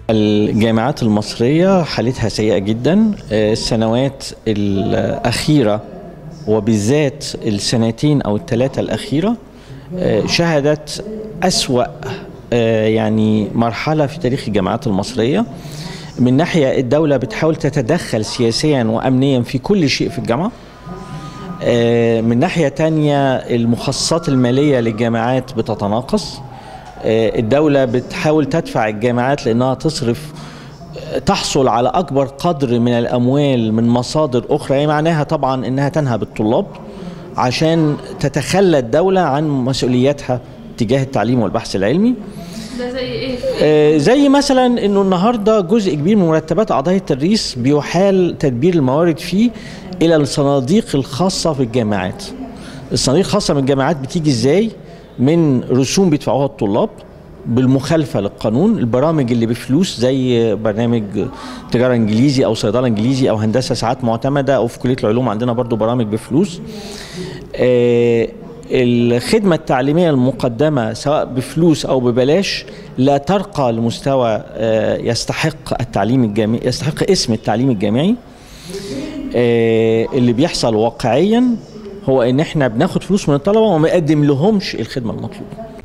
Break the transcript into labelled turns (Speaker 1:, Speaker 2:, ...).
Speaker 1: الجامعات المصرية حالتها سيئة جدا السنوات الأخيرة وبالذات السنتين أو الثلاثة الأخيرة شهدت أسوأ يعني مرحلة في تاريخ الجامعات المصرية من ناحية الدولة بتحاول تتدخل سياسيا وأمنيا في كل شيء في الجامعة من ناحية تانية المخصصات المالية للجامعات بتتناقص الدولة بتحاول تدفع الجامعات لأنها تصرف تحصل على أكبر قدر من الأموال من مصادر أخرى يعني معناها طبعا أنها تنهب الطلاب عشان تتخلى الدولة عن مسؤولياتها تجاه التعليم والبحث العلمي
Speaker 2: ده زي ايه؟
Speaker 1: آه زي مثلا انه النهارده جزء كبير من مرتبات اعضاء التدريس بيحال تدبير الموارد فيه الى الصناديق الخاصه في الجامعات. الصناديق الخاصه من الجامعات بتيجي ازاي؟ من رسوم بيدفعوها الطلاب بالمخالفه للقانون البرامج اللي بفلوس زي برنامج تجاره انجليزي او صيدله انجليزي او هندسه ساعات معتمده او في كليه العلوم عندنا برضو برامج بفلوس آه الخدمة التعليمية المقدمة سواء بفلوس أو ببلاش لا ترقى لمستوى آه يستحق التعليم الجامعي يستحق اسم التعليم الجامعي آه اللي بيحصل واقعيا هو ان احنا بناخد فلوس من الطلبه وما نقدم لهمش الخدمه المطلوبه